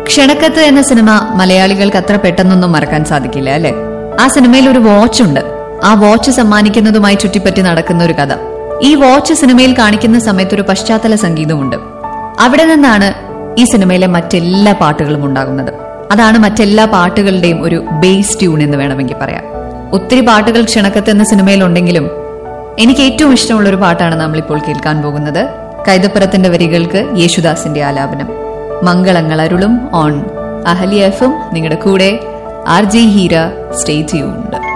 ക്ഷണക്കത്ത് എന്ന സിനിമ മലയാളികൾക്ക് അത്ര പെട്ടെന്നൊന്നും മറക്കാൻ സാധിക്കില്ല അല്ലെ ആ സിനിമയിൽ ഒരു വാച്ച് ഉണ്ട് ആ വാച്ച് സമ്മാനിക്കുന്നതുമായി ചുറ്റിപ്പറ്റി നടക്കുന്ന ഒരു കഥ ഈ വാച്ച് സിനിമയിൽ കാണിക്കുന്ന സമയത്ത് ഒരു പശ്ചാത്തല സംഗീതമുണ്ട് അവിടെ നിന്നാണ് ഈ സിനിമയിലെ മറ്റെല്ലാ പാട്ടുകളും ഉണ്ടാകുന്നത് അതാണ് മറ്റെല്ലാ പാട്ടുകളുടെയും ഒരു ബേസ് ട്യൂൺ എന്ന് വേണമെങ്കിൽ പറയാം ഒത്തിരി പാട്ടുകൾ ക്ഷണക്കത്ത് എന്ന സിനിമയിലുണ്ടെങ്കിലും എനിക്ക് ഏറ്റവും ഇഷ്ടമുള്ള ഒരു പാട്ടാണ് നമ്മൾ ഇപ്പോൾ കേൾക്കാൻ പോകുന്നത് കൈതപ്പുറത്തിന്റെ വരികൾക്ക് യേശുദാസിന്റെ ആലാപനം മംഗളങ്ങൾ അരുളും ഓൺ അഹലി എഫും നിങ്ങളുടെ കൂടെ R G Heera stay tuned